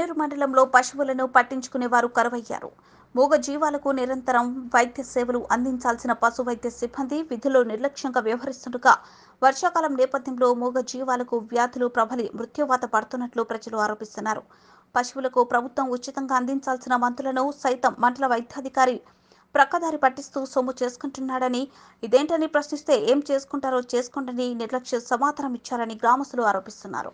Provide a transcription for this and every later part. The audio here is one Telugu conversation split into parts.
కోడేరు మండలంలో పశువులను పట్టించుకునే వారు కరువయ్యారు మూగ జీవాలకు నిరంతరం వైద్య సేవలు అందించాల్సిన పశు వైద్య సిబ్బంది విధుల్లో నిర్లక్ష్యంగా వ్యవహరిస్తుండగా వర్షాకాలం నేపథ్యంలో మూగ జీవాలకు వ్యాధులు ప్రబలి మృత్యువాత పడుతున్నట్లు ప్రజలు ఆరోపిస్తున్నారు పశువులకు ప్రభుత్వం ఉచితంగా అందించాల్సిన మందులను సైతం మండల వైద్యాధికారి ప్రక్కదారి పట్టిస్తూ సొమ్ము చేసుకుంటున్నాడని ఇదేంటని ప్రశ్నిస్తే ఏం చేసుకుంటారో చేసుకోండని నిర్లక్ష్య సమాధానం ఇచ్చారని గ్రామస్తులు ఆరోపిస్తున్నారు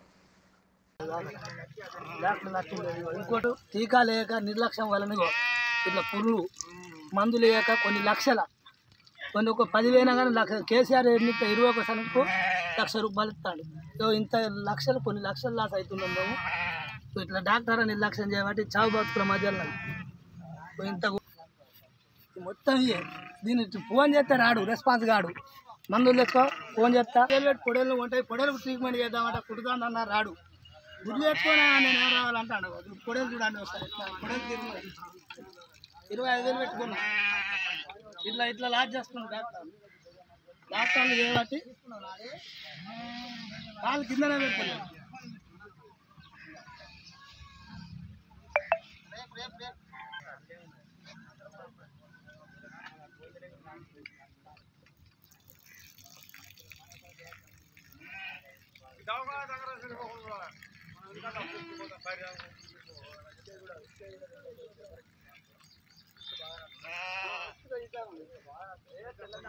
డాక్టర్ నష్టం లేదు ఇంకోటి టీకా లేక నిర్లక్ష్యం వలన ఇగో ఇట్లా పురుగు మందులు లేక కొన్ని లక్షల కొన్ని ఒక పదివేల కానీ లక్ష కేసీఆర్ ఎన్నిక ఇరవై ఒక సనకు లక్ష రూపాయలు ఇస్తాడు ఇగో ఇంత లక్షలు కొన్ని లక్షలు లాస్ అవుతున్నాం మేము సో ఇట్లా డాక్టర్ అని నిర్లక్ష్యం చేయబట్టి చావు బతుకుల మధ్యలో సో ఇంత గు- మొత్తం ఇయ్యే. దీన్ని ఫోన్ చేస్తే రాడు రెస్పాన్స్ కాడు మందులు తెచ్చుకో ఫోన్ చేస్తా పొడేలు పొడేలు ఉంటాయి పొడేలు ట్రీట్మెంట్ చేద్దామంటే కుడుతానన్నా రాడు గుడ్లు పెట్టుకొని నేను ఏం రావాలంటాడు పొడేలు చూడండి ఒకసారి ఇట్లా పొడేలు తిరిగి ఇరవై ఐదు వేలు పెట్టుకున్నా ఇట్లా ఇట్లా లాజ్ చేస్తున్నాడు డాక్టర్ డాక్టర్లు చేయబట్టి కాళ్ళు కిందనే పెడుతున్నాడు